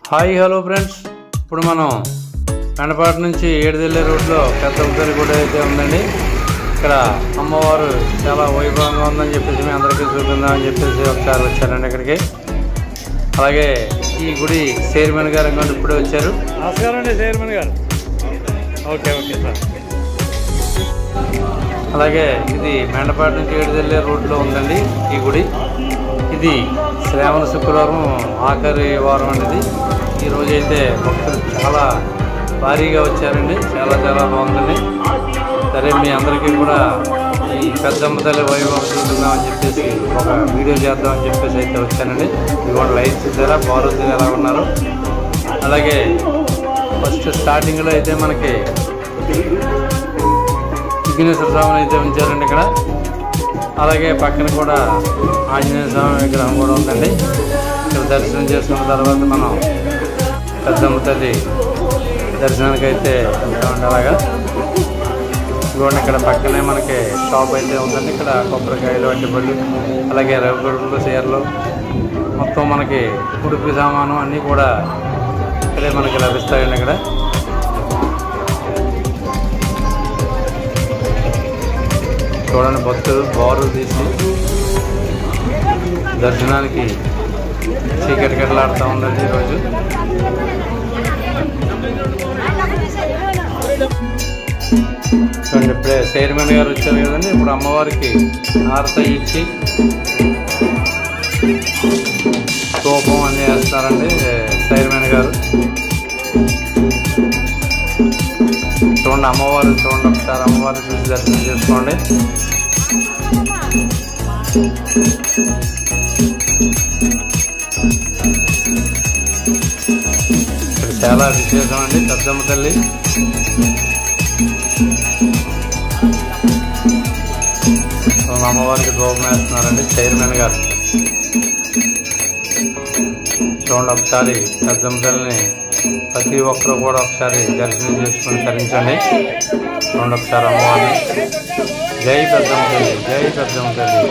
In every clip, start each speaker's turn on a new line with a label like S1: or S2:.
S1: Hi hello friends ఇప్పుడు మనం మెండపాటి నుంచి ఏడుదెల్లే రోడ్లో పెద్ద ఉద్దరి గుడి అయితే ఉందండి ఇక్కడ అమ్మవారు చాలా వైభవంగా ఉందని చెప్పేసి మీ అందరికీ చూపిందామని చెప్పేసి ఒకసారి వచ్చారండి ఇక్కడికి అలాగే ఈ గుడి చైర్మన్ గారు ఇంకోటి ఇప్పుడే వచ్చారు నమస్కారం అండి చైర్మన్ గారు ఓకే ఓకే సార్ అలాగే ఇది మెండపాటి నుంచి ఏడుదెల్లే రోడ్లో ఉందండి ఈ గుడి ఇది శ్రావణ శుక్రవారం ఆఖరి వారం అనేది ఈ రోజు అయితే భక్తులు చాలా భారీగా వచ్చారండి చాలా చాలా బాగుందండి సరే మీ అందరికీ కూడా ఈ పెద్దమ్మ తల్లి వైభవం చూద్దామని చెప్పేసి ఒక వీడియో చేద్దామని చెప్పేసి అయితే వచ్చానండి ఇవాళ లైట్స్ ఇచ్చారా బారుద్దులు ఎలా ఉన్నారు అలాగే ఫస్ట్ స్టార్టింగ్లో అయితే మనకి విఘ్నేశ్వర స్వామిని అయితే ఉంచారండి ఇక్కడ అలాగే పక్కన కూడా ఆంజనేయ స్వామి విగ్రహం కూడా ఉందండి ఇక్కడ దర్శనం చేసుకున్న తర్వాత మనం పెద్దమ్మ తల్లి దర్శనానికి అయితే వెళ్తామండి అలాగా ఇదిగోండి ఇక్కడ పక్కనే మనకి షాప్ అయితే ఉందండి ఇక్కడ కొబ్బరికాయలు అడ్డుపళ్ళు అలాగే రవిగొడుగులు చీరలు మొత్తం మనకి ఉడుపు సామాను అన్నీ కూడా ఇక్కడే మనకి లభిస్తాయండి ఇక్కడ చూడండి భక్తులు బారులు తీసి దర్శనానికి చీకటి కట్టలాడుతూ ఉందండి ఈరోజు చూడండి ఇప్పుడే చైర్మన్ గారు వచ్చారు కదండి ఇప్పుడు అమ్మవారికి హారత ఇచ్చి కోపం అన్నీ వేస్తారండి చైర్మన్ గారు చూడండి అమ్మవారు చూడండి ఒకసారి అమ్మవారు చూసి దర్శనం చేసుకోండి ఇక్కడ చాలా విశేషం అండి పెద్దమ్మ తల్లి చూడండి అమ్మవారికి దూపం వేస్తున్నారండి చైర్మన్ గారు చూడండి ఒకసారి పెద్దమ్మ తల్లిని ప్రతి ఒక్కరు కూడా ఒకసారి దర్శనం చేసుకుని తరించండి చూడండి ఒకసారి అమ్మవారిని జై పెద్దమ్మ తల్లి జై పెద్దమ్మ తల్లి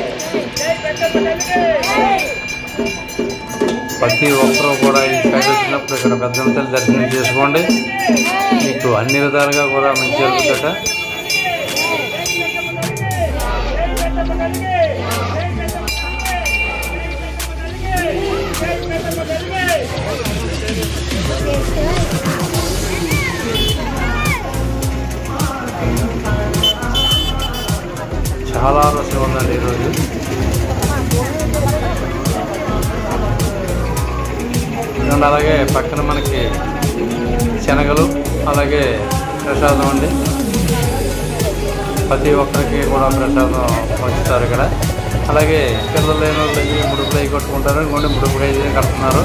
S1: ప్రతి ఒక్కరూ కూడా ఈ సైడ్ వచ్చినప్పుడు ఇక్కడ పెద్దమ్మ తల్లి దర్శనం చేసుకోండి మీకు అన్ని విధాలుగా కూడా మంచి జరుగుతుందట చాలా రసం ఉందండి ఈరోజు ఇదిగోండి అలాగే పక్కన మనకి శనగలు అలాగే ప్రసాదం అండి ప్రతి ఒక్కరికి కూడా ప్రసాదం పంచుతారు ఇక్కడ అలాగే పిల్లలు లేని వాళ్ళు అయ్యి ముడుపులు అవి కట్టుకుంటారు ఇంకోటి ముడుపులు అయితే కడుతున్నారు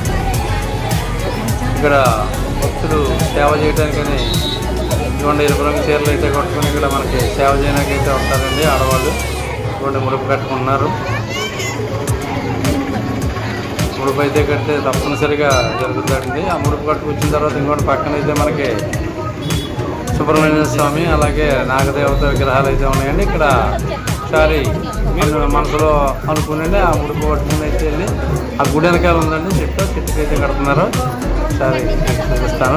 S1: ఇక్కడ భక్తులు సేవ చేయడానికని ఇటువంటి ఎరుపు రంగు చీరలు అయితే కట్టుకుని ఇక్కడ మనకి సేవ చేయడానికి అయితే వస్తారండి ఆడవాళ్ళు ఇటువంటి ముడుపు కట్టుకుంటున్నారు ముడుపు అయితే కడితే తప్పనిసరిగా జరుగుతుందండి ఆ ముడుపు కట్టుకొచ్చిన తర్వాత ఇంకోటి పక్కన అయితే మనకి సుబ్రహ్మణ్య స్వామి అలాగే నాగదేవత విగ్రహాలు అయితే ఉన్నాయండి ఇక్కడ ఒకసారి మన మనసులో అనుకునండి ఆ ముడుపు పట్టుకుని అయితే వెళ్ళి ఆ గుడి వెనకాల ఉందండి చెట్టు చెట్టుకి అయితే కడుతున్నారు ఒకసారి చూపిస్తాను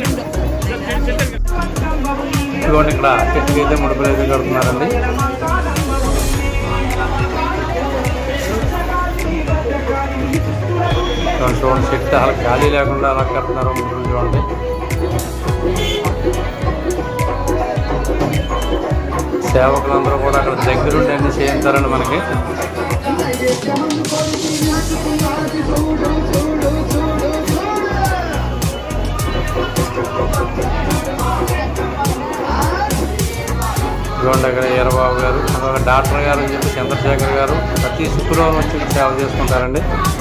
S1: ఇదిగోండి ఇక్కడ చెట్టుకి అయితే ముడుపులు అయితే కడుతున్నారండి చూడండి చూడండి చెట్టు అలా ఖాళీ లేకుండా అలా కడుతున్నారు ముడుపులు చూడండి సేవకులందరూ కూడా అక్కడ దగ్గరుండి అన్ని చేయించారండి మనకి ఇదిగోండి అక్కడ ఈరబాబు గారు అలాగే డాక్టర్ గారు అని చెప్పి చంద్రశేఖర్ గారు ప్రతి శుక్రవారం వచ్చి సేవ చేసుకుంటారండి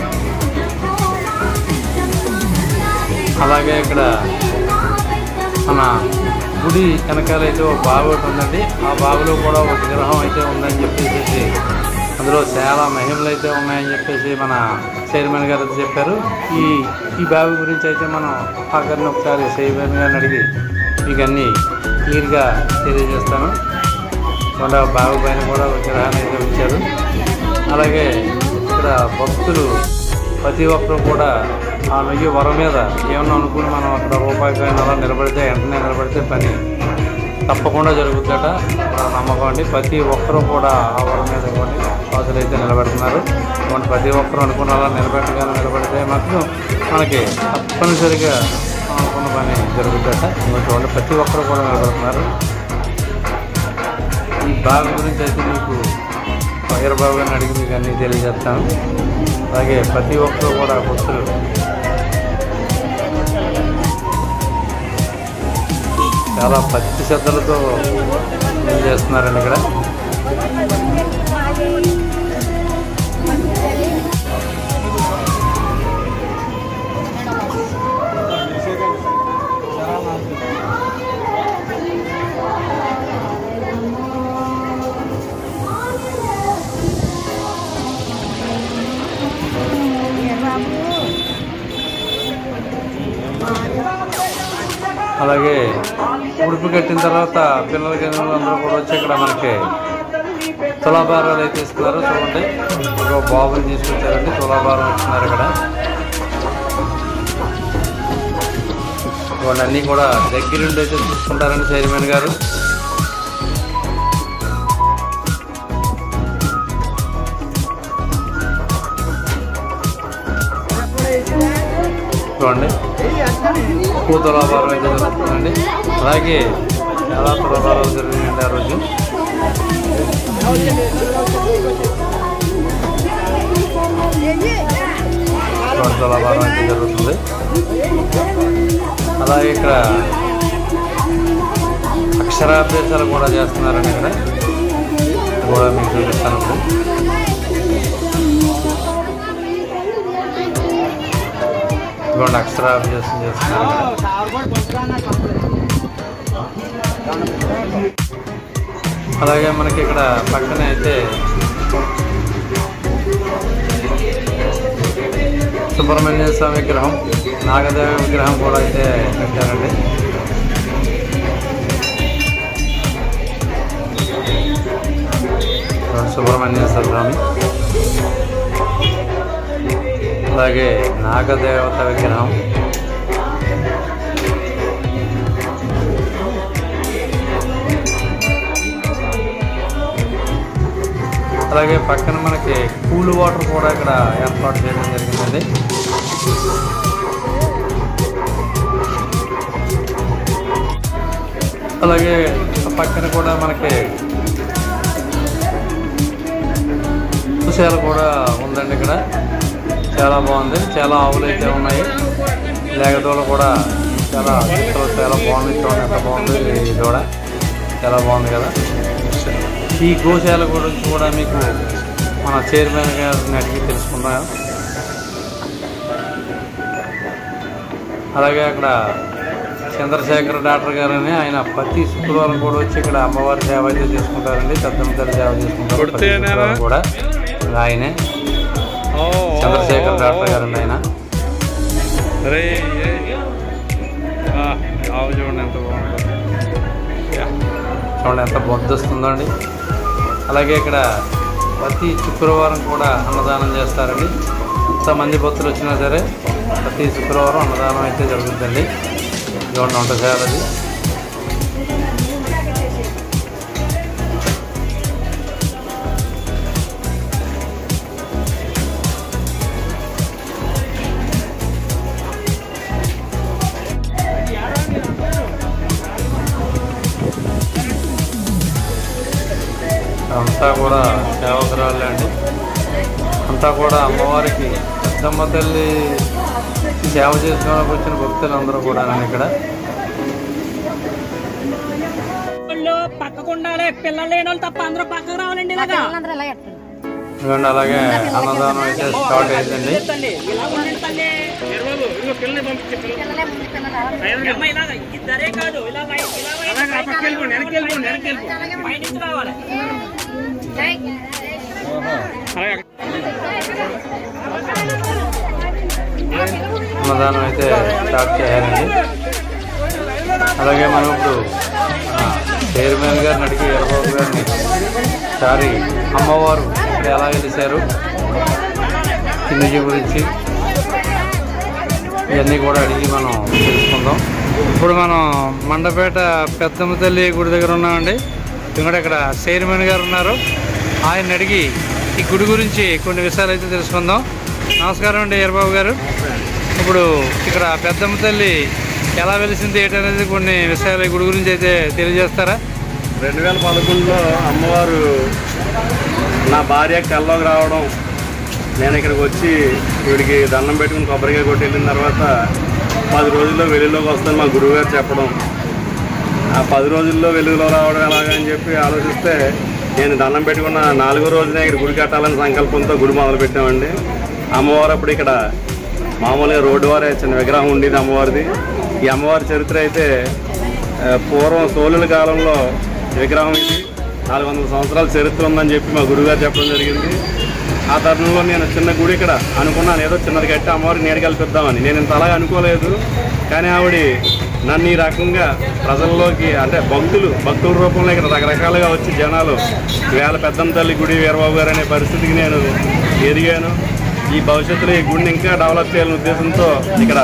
S1: అలాగే ఇక్కడ మన గుడి వెనకాల అయితే ఒక బావి ఒకటి ఉందండి ఆ బావిలో కూడా ఒక విగ్రహం అయితే ఉందని చెప్పేసి అందులో చాలా మహిమలు అయితే ఉన్నాయని చెప్పేసి మన చైర్మన్ గారు అయితే చెప్పారు ఈ ఈ బావి గురించి అయితే మనం ఆఖరిని ఒకసారి చైర్మన్ గారిని అడిగి మీకు అన్నీ క్లియర్గా తెలియజేస్తాను కొండ బావి పైన కూడా విగ్రహాన్ని అయితే ఉంచారు అలాగే ఇక్కడ భక్తులు ప్రతి ఒక్కరు కూడా ఆ నెయ్యి వర మీద ఏమన్నా అనుకుని మనం అక్కడ రూపాయి కాయిన్ అలా నిలబడితే వెంటనే నిలబడితే పని తప్పకుండా జరుగుతుందట ఆ నమ్మకం అండి ప్రతి ఒక్కరూ కూడా ఆ వర మీద ఇవ్వండి పాసులు అయితే నిలబెడుతున్నారు ఇటువంటి ప్రతి ఒక్కరూ అనుకున్న అలా నిలబెట్టగానే నిలబడితే మాత్రం మనకి తప్పనిసరిగా మనం అనుకున్న పని జరుగుతుందట ఇవి చూడండి ప్రతి ఒక్కరు కూడా నిలబడుతున్నారు ఈ బావి గురించి అయితే మీకు ఫైర్ బాబు గారిని అడిగి మీకు అన్నీ తెలియజేస్తాను అలాగే ప్రతి ఒక్కరు కూడా భక్తులు చాలా భక్తి శ్రద్ధలతో ఏం చేస్తున్నారండి ఇక్కడ అలాగే ఉడుపు కట్టిన తర్వాత పిల్లలకి అందరూ కూడా వచ్చి ఇక్కడ మనకి తులాభారాలు అయితే ఇస్తున్నారు చూడండి ఒక బాబుని తీసుకొచ్చారండి తులాభారం ఇస్తున్నారు ఇక్కడ ఇవన్నీ అన్నీ కూడా దగ్గరుండి అయితే చూసుకుంటారండి చైర్మన్ గారు చూడండి ఎక్కువ తులాభారం అయితే జరుగుతుందండి అలాగే చాలా తులాభారాలు జరిగినాయండి ఆ రోజు చూడండి తులాభారం అయితే జరుగుతుంది అలాగే ఇక్కడ అక్షరాభ్యాసాలు కూడా చేస్తున్నారండి ఇక్కడ ఇది కూడా మీకు చూపిస్తాను ఇప్పుడు ఇదిగోండి అక్షరాభ్యాసం చేస్తున్నారు ఇక్కడ. అలాగే మనకి ఇక్కడ పక్కన అయితే సుబ్రహ్మణ్య స్వామి విగ్రహం నాగదేవి విగ్రహం కూడా అయితే పెట్టారండి సుబ్రహ్మణ్య స్వామి అలాగే నాగదేవత విగ్రహం అలాగే పక్కన మనకి కూల్ వాటర్ కూడా ఇక్కడ ఏర్పాటు చేయడం జరిగిందండి అలాగే పక్కన కూడా మనకి కుశాల కూడా ఉందండి ఇక్కడ చాలా బాగుంది చాలా ఆవులు అయితే ఉన్నాయి లేగదోళ్ళు కూడా చాలా చిత్రాలు చాలా బాగుంది చూడండి ఎంత బాగుంది ఈ దూడ చాలా బాగుంది కదా ఈ గోశాల గురించి కూడా మీకు మన చైర్మన్ గారిని అడిగి తెలుసుకున్నాం అలాగే అక్కడ చంద్రశేఖర్ డాక్టర్ గారు అని ఆయన ప్రతి శుక్రవారం కూడా వచ్చి ఇక్కడ అమ్మవారి సేవ అయితే చేసుకుంటారండి పెద్దమ్మ తల్లి సేవ చేసుకుంటారు ప్రతి శుక్రవారం కూడా ఆయనే చంద్రశేఖర్ డాక్టర్ గారు అండి ఆయన
S2: అరే ఆవు చూడండి ఎంత బాగుందో
S1: చూడండి ఎంత బొద్దొస్తుందో అండి అలాగే ఇక్కడ ప్రతి శుక్రవారం కూడా అన్నదానం చేస్తారండి ఎంతమంది భక్తులు వచ్చినా సరే ప్రతి శుక్రవారం అన్నదానం అయితే జరుగుతుందండి ఇదిగోండి వంటశాలది అంతా కూడా సేవకురాళ్ళే అండి అంతా కూడా అమ్మవారికి పెద్దమ్మ తల్లి సేవ చేసుకోవడానికి వచ్చిన భక్తులు అందరూ కూడా ఇక్కడ
S3: వాళ్ళు పక్కకు ఉండాలి పిల్లలు లేని వాళ్ళు తప్ప అందరూ పక్కకు రావాలండి ఇలాగా
S4: అందరూ ఇలా ఎట్టండి
S1: ఇదిగోండి అలాగే అన్నదానం అయితే స్టార్ట్ అయిందండి
S3: తల్లి ఇలా ఉండండి తల్లి
S4: పిల్లలే ముందు పిల్లలు
S3: అమ్మ ఇలాగా ఇద్దరే కాదు ఇలా లై- ఇలా లై- పైనుంచి రావాలి
S4: జై
S1: అన్నదానం అయితే స్టార్ట్ చేయాలండి అలాగే మనం ఇప్పుడు ఆ, చైర్మన్ గారిని అడిగి ఎర్రబాబు గారిని ఒకసారి అమ్మవారు ఇక్కడ ఎలా వెలిశారు కిందకి గురించి ఇవన్నీ కూడా అడిగి మనం తెలుసుకుందాం ఇప్పుడు మనం మండపేట పెద్దమ్మ తల్లి గుడి దగ్గర ఉన్నామండి ఇక్కడ ఇక్కడ చైర్మన్ గారు ఉన్నారు ఆయన అడిగి ఈ గుడి గురించి కొన్ని విషయాలు అయితే తెలుసుకుందాం నమస్కారం అండి ఈరబాబు గారు ఇప్పుడు ఇక్కడ పెద్దమ్మ తల్లి ఎలా వెలిసింది ఏంటనేది కొన్ని విషయాలు ఈ గుడి గురించి అయితే తెలియజేస్తారా
S5: రెండు వేల పదకొండులో అమ్మవారు నా భార్య కల్లోకి రావడం నేను ఇక్కడికి వచ్చి వీడికి దండం పెట్టుకుని కొబ్బరికాయ కొట్టి వెళ్ళిన తర్వాత పది రోజుల్లో వెలుగులోకి వస్తాను మా గురువుగారు చెప్పడం ఆ పది రోజుల్లో వెలుగులో రావడం ఎలాగని చెప్పి ఆలోచిస్తే నేను దండం పెట్టుకున్న నాలుగో రోజునే ఇక్కడ గుడి కట్టాలని సంకల్పంతో గుడి మొదలు పెట్టామండి అమ్మవారు అప్పుడు ఇక్కడ మామూలుగా రోడ్డు వారే చిన్న విగ్రహం ఉండేది అమ్మవారిది ఈ అమ్మవారి చరిత్ర అయితే ఆ, పూర్వం సోలుల కాలంలో విగ్రహం ఇది నాలుగు వందల సంవత్సరాల చరిత్ర ఉందని చెప్పి మా గురుగారు చెప్పడం జరిగింది ఆ తరుణంలో నేను చిన్న గుడి ఇక్కడ అనుకున్నాను ఏదో చిన్నది కట్టి అమ్మవారికి నీడ కల్పిద్దామని నేను ఇంత అలాగే అనుకోలేదు కానీ ఆవిడ నన్ను ఈ రకంగా ప్రజల్లోకి అంటే భక్తులు భక్తుల రూపంలో ఇక్కడ రకరకాలుగా వచ్చి జనాలు వేల పెద్దమ్మ తల్లి గుడి వీరబాబు గారు అనే పరిస్థితికి నేను ఎదిగాను ఈ భవిష్యత్తులో ఈ గుడిని ఇంకా డెవలప్ చేయాలనే ఉద్దేశంతో ఇక్కడ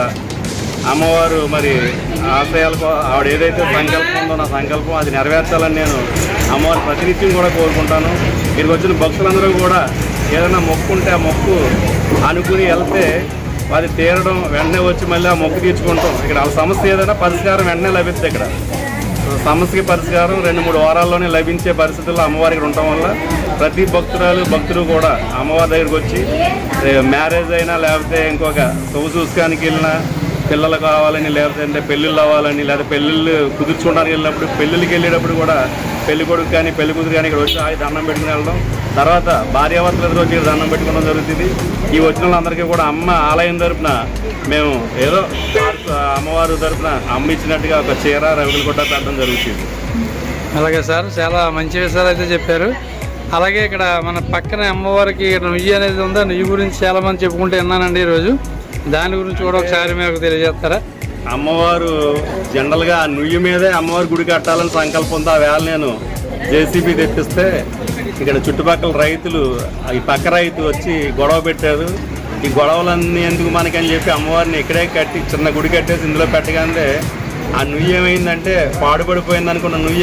S5: అమ్మవారు మరి ఆశయాలకు ఆవిడ ఏదైతే సంకల్పం ఉందో నా సంకల్పం అది నెరవేర్చాలని నేను అమ్మవారి ప్రతినిత్యం కూడా కోరుకుంటాను ఇక్కడికి వచ్చిన భక్తులందరూ కూడా ఏదైనా మొక్కు ఉంటే ఆ మొక్కు అనుకుని వెళ్తే అది తీరడం వెంటనే వచ్చి మళ్ళీ ఆ మొక్కు తీర్చుకుంటాం ఇక్కడ వాళ్ళ సమస్య ఏదైనా పరిష్కారం వెంటనే లభిస్తుంది ఇక్కడ సమస్యకి పరిష్కారం రెండు మూడు వారాల్లోనే లభించే పరిస్థితుల్లో అమ్మవారి ఇక్కడ ఉండటం వల్ల ప్రతి భక్తురాలు భక్తులు కూడా అమ్మవారి దగ్గరికి వచ్చి ఏ, మ్యారేజ్ అయినా లేకపోతే ఇంకొక శుభ చూసుకోడానికి వెళ్ళినా పిల్లలు కావాలని లేకపోతే అంటే పెళ్ళిళ్ళు అవ్వాలని లేదా పెళ్ళిళ్ళు కుదుర్చుకోవడానికి వెళ్ళినప్పుడు పెళ్ళిళ్ళకి వెళ్ళేటప్పుడు కూడా పెళ్లి కొడుకు కానీ పెళ్లి కూతురు కానీ ఇక్కడ వచ్చి ఆ దండం పెట్టుకుని వెళ్ళడం తర్వాత భార్యాభర్తలు ఎదురు వచ్చి ఇక్కడ దండం పెట్టుకోవడం జరుగుతుంది ఈ వచ్చిన వాళ్ళందరికీ కూడా అమ్మ ఆలయం తరపున మేము ఏదో అమ్మవారు తరపున అమ్మ ఇచ్చినట్టుగా ఒక చీర రవికలు కూడా పెట్టడం జరుగుతుంది
S1: అలాగే సార్ చాలా మంచి విషయాలు అయితే చెప్పారు అలాగే ఇక్కడ మన పక్కన అమ్మవారికి నుయ్యి అనేది ఉందా నుయ్యి గురించి చాలా మంది చెప్పుకుంటూ విన్నానండి ఈరోజు దాని గురించి కూడా ఒకసారి మీకు తెలియజేస్తారా
S5: అమ్మవారు జనరల్గా ఆ నుయ్యి మీదే అమ్మవారి గుడి కట్టాలని సంకల్పంతో ఆ వేళ నేను జేసీబీ తెప్పిస్తే ఇక్కడ చుట్టుపక్కల రైతులు ఈ పక్క రైతు వచ్చి గొడవ పెట్టారు ఈ గొడవలన్నీ ఎందుకు మనకని చెప్పి అమ్మవారిని ఇక్కడే కట్టి చిన్న గుడి కట్టేసి ఇందులో పెట్టగానే ఆ నుయ్యి ఏమైందంటే పాడుపడిపోయింది అనుకున్న నుయ్య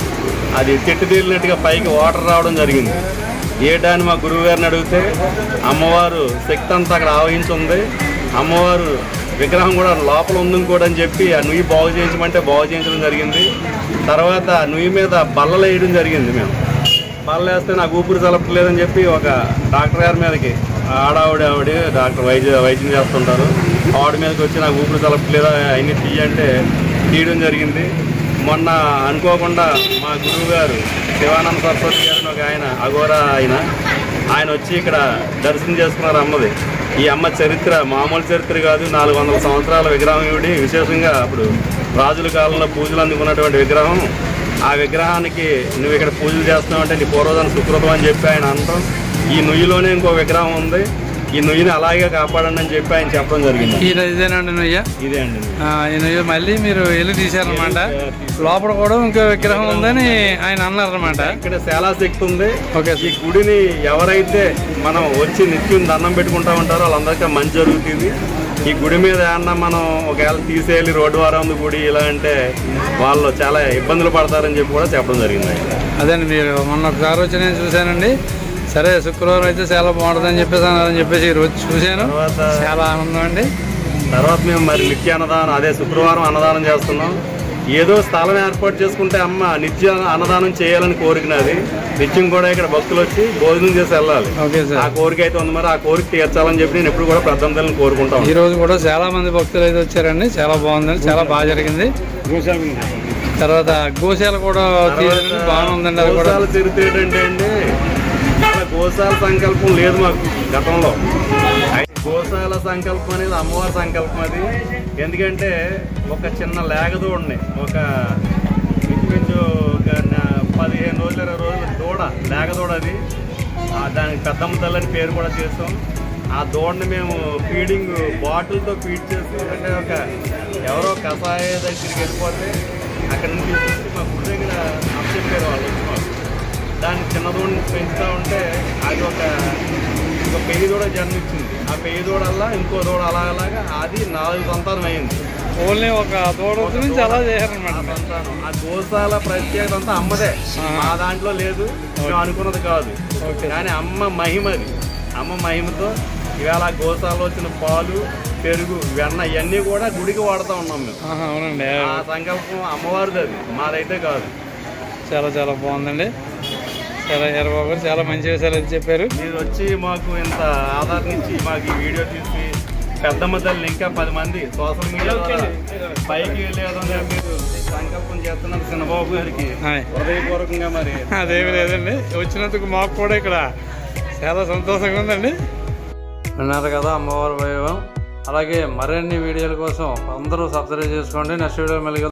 S5: అది చెట్టు తీరినట్టుగా పైకి వాటర్ రావడం జరిగింది ఏటాని మా గురువు గారిని అడిగితే అమ్మవారు శక్తి అంతా అక్కడ ఆవహించి ఉంది అమ్మవారు విగ్రహం కూడా లోపల ఉంది కూడా అని చెప్పి ఆ నుయ్యి బాగు చేయించమంటే బాగు చేయించడం జరిగింది తర్వాత ఆ నుయ్యి మీద బల్లలు వేయడం జరిగింది మేము బల్ల వేస్తే నాకు ఊపిరి తలపట్లేదని చెప్పి ఒక డాక్టర్ గారి మీదకి ఆడావిడ ఆవిడ డాక్టర్ వైద్య వైద్యం చేస్తుంటారు ఆవిడ మీదకి వచ్చి నాకు ఊపిరి తలపట్లేదా అవన్నీ తీయంటే తీయడం జరిగింది మొన్న అనుకోకుండా మా గురువు గారు శివానంద సరస్వతి గారు అని ఒక ఆయన అఘోరా ఆయన ఆయన వచ్చి ఇక్కడ దర్శనం చేసుకున్నారు అమ్మది ఈ అమ్మ చరిత్ర మామూలు చరిత్ర కాదు నాలుగు వందల సంవత్సరాల విగ్రహం ఇవిడి విశేషంగా అప్పుడు రాజుల కాలంలో పూజలు అందుకున్నటువంటి విగ్రహం ఆ విగ్రహానికి నువ్వు ఇక్కడ పూజలు చేస్తున్నావు అంటే నీ పూర్వజన సుకృతం అని చెప్పి ఆయన అనడం ఈ నుయ్యిలోనే ఇంకో విగ్రహం ఉంది ఈ నుయ్యిని అలాగే కాపాడండి అని చెప్పి ఆయన చెప్పడం జరిగింది
S1: ఈ ఇదేనండి నుయ్య
S5: ఇదే అండి
S1: ఆ, ఈ నుయ్య మళ్ళీ మీరు వెళ్ళి తీశారనమాట లోపల కూడా ఇంకో విగ్రహం ఉందని ఆయన అన్నారనమాట
S5: ఇక్కడ చాలా శక్తి ఉంది
S1: ఓకే
S5: ఈ గుడిని ఎవరైతే మనం వచ్చి నిత్యం దండం పెట్టుకుంటా ఉంటారో వాళ్ళందరికీ మంచి జరుగుతుంది ఈ గుడి మీద ఏమన్నా మనం ఒకవేళ తీసేయాలి రోడ్డు వారం ఉంది గుడి ఇలా అంటే వాళ్ళు చాలా ఇబ్బందులు పడతారని చెప్పి కూడా చెప్పడం జరిగింది
S1: అదండి మీరు మొన్న ఒకసారి వచ్చి నేను చూశానండి సరే శుక్రవారం అయితే చాలా బాగుంటుందని చెప్పేసి అన్నారని చెప్పేసి ఈ రోజు చూశాను
S5: తర్వాత
S1: చాలా ఆనందం అండి
S5: తర్వాత మేము మరి నిత్య అన్నదానం అదే శుక్రవారం అన్నదానం చేస్తున్నాం ఏదో స్థలం ఏర్పాటు చేసుకుంటే అమ్మ నిత్య అన్నదానం చేయాలని కోరికనది నిత్యం కూడా ఇక్కడ భక్తులు వచ్చి భోజనం చేసి వెళ్ళాలి
S1: ఓకే
S5: ఆ
S1: సార్
S5: కోరిక అయితే ఉంది మరి ఆ కోరిక తీర్చాలని చెప్పి నేను ఎప్పుడు కూడా పెద్దందరిని కోరుకుంటాం
S1: ఈ రోజు కూడా చాలా మంది భక్తులు అయితే వచ్చారండి చాలా బాగుందండి చాలా బాగా జరిగింది తర్వాత గోశాల కూడా తీయడం బాగానే ఉందండి అది కూడా
S5: గోశాల చరిత్ర ఏంటంటే అండి చాలా గోశాల సంకల్పం లేదు మాకు గతంలో అయితే గోశాల సంకల్పం అనేది అమ్మవారి సంకల్పం అది ఎందుకంటే ఒక చిన్న లేగదూడని ఒక ఇంచుమించు ఒక నా- పదిహేను రోజులు ఇరవై రోజులు దూడ లేగదూడ అది ఆ దానికి పెద్దమ్మ తల్లి అని పేరు కూడా చేస్తాం ఆ దూడని మేము ఫీడింగ్ బాటిల్తో ఫీడ్ చేసి అంటే ఒక ఎవరో కషాయ దగ్గరికి వెళ్ళిపోతే అక్కడ నుంచి తీసుకొచ్చి మా గుడి దగ్గర అప్పచెప్పారు వాళ్ళు వచ్చి మాకు దాన్ని చిన్న దూడని పెంచుతూ ఉంటే అది ఒక ఒక పెయ్యి దూడ జన్మించింది ఆ పెయ్యి దూడల్లా ఇంకో దూడ అలా అలాగా అది నాలుగు సంతానం అయింది
S2: ఓన్లీ ఒక దూడ గురించి అలా
S5: ఆ
S2: చేశారనమాట
S5: సంతానం ఆ గోశాల ప్రత్యేకత అంతా అమ్మదే మా దాంట్లో లేదు మేము అనుకున్నది కాదు
S2: ఓకే.
S5: కానీ అమ్మ మహిమది అమ్మ మహిమతో ఇవాళ గోశాలలో వచ్చిన పాలు పెరుగు వెన్న ఇవన్నీ కూడా గుడికి వాడుతూ ఉన్నాం మేము
S2: ఆహా, అవునండి
S5: ఆ సంకల్పం అమ్మవారిది అది మాదైతే కాదు
S2: చాలా చాలా బాగుందండి చాలా ఎర్రబాబు గారు చాలా మంచి విషయాలు అయితే చెప్పారు
S5: మీరు వచ్చి మాకు ఇంత ఆధారం ఇచ్చి మాకు ఈ వీడియో తీసి పెద్దమ్మ తల్లి ఇంకా పది మంది సోషల్ మీడియా ద్వారా పైకి వెళ్ళేదని మీరు సంకల్పం చేస్తున్నారు చిన్నబాబు గారికి
S2: హాయ్.
S5: హృదయపూర్వకంగా మరి
S2: అదేమి లేదండి వచ్చినందుకు మాకు కూడా ఇక్కడ చాలా సంతోషంగా ఉందండి
S1: విన్నారు కదా అమ్మవారి వైభవం అలాగే మరిన్ని వీడియోల కోసం అందరూ సబ్స్క్రైబ్ చేసుకోండి నెక్స్ట్ వీడియో మళ్ళీ